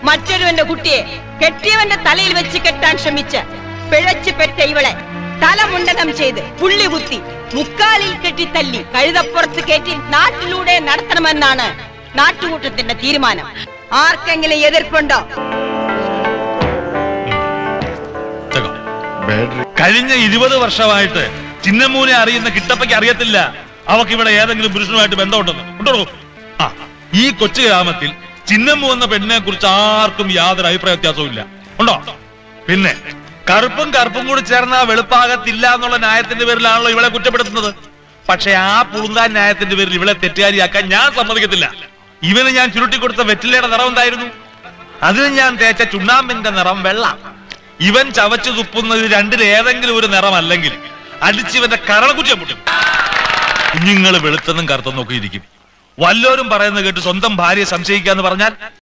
മറ്റൊരുവന്റെ കുട്ടിയെ കെട്ടിയവന്റെ തലയിൽ വെച്ച് കെട്ടാൻ ശ്രമിച്ച് പിഴച്ചു പെറ്റ ഇവളെ തലമുണ്ടനം ചെയ്ത് പുള്ളി കുത്തി മുക്കാലിൽ കെട്ടി തല്ലി കഴുതപ്പുറത്ത് കയറ്റി നാട്ടിലൂടെ നടത്തണമെന്നാണ് നാട്ടുകൂട്ടത്തിന്റെ തീരുമാനം ആർക്കെങ്കിലും എതിർപ്പുണ്ടോ ചകോ. കഴിഞ്ഞ ഇരുപത് വർഷമായിട്ട് ചിന്നമ്മൂനെ അറിയുന്ന കിട്ടപ്പയ്ക്ക് അറിയത്തില്ല അവക്ക് ഇവിടെ ഏതെങ്കിലും പുരുഷനുമായിട്ട് ബന്ധമുണ്ടെന്ന് ഉണ്ടോ ആ ഈ കൊച്ചു ഗ്രാമത്തിൽ ചിന്നമ്മു എന്ന പെണ്ണിനെ കുറിച്ച് ആർക്കും യാതൊരു അഭിപ്രായ വ്യത്യാസവും ഇല്ല ഉണ്ടോ പിന്നെ കറുപ്പും കറുപ്പും കൂടി ചേർന്ന വെളുപ്പാകത്തില്ല എന്നുള്ള ന്യായത്തിന്റെ പേരിലാണല്ലോ ഇവളെ കുറ്റപ്പെടുത്തുന്നത് പക്ഷെ ആ പുളുന്താൻ ന്യായത്തിന്റെ പേരിൽ ഇവളെ തെറ്റുകാരിയാക്കാൻ ഞാൻ സമ്മതിക്കത്തില്ല ഇവന് ഞാൻ ചുരുട്ടി കൊടുത്ത വെറ്റിലയുടെ നിറം എന്തായിരുന്നു അതിന് ഞാൻ തേച്ച ചുണ്ണാമ്പിന്റെ നിറം വെള്ള ഇവൻ ചവച്ചു തുപ്പുന്നത് രണ്ടിൽ ഏതെങ്കിലും ഒരു നിറമല്ലെങ്കിൽ അടിച്ചിവന്റെ കരളക്കുറ്റിയെ മുട്ടും കുഞ്ഞുങ്ങൾ വെളുത്തെന്നും കറുത്തെന്നും ഒക്കെ ഇരിക്കും വല്ലോരും പറയുന്നത് കേട്ട് സ്വന്തം ഭാര്യയെ സംശയിക്കാന്ന് പറഞ്ഞാൽ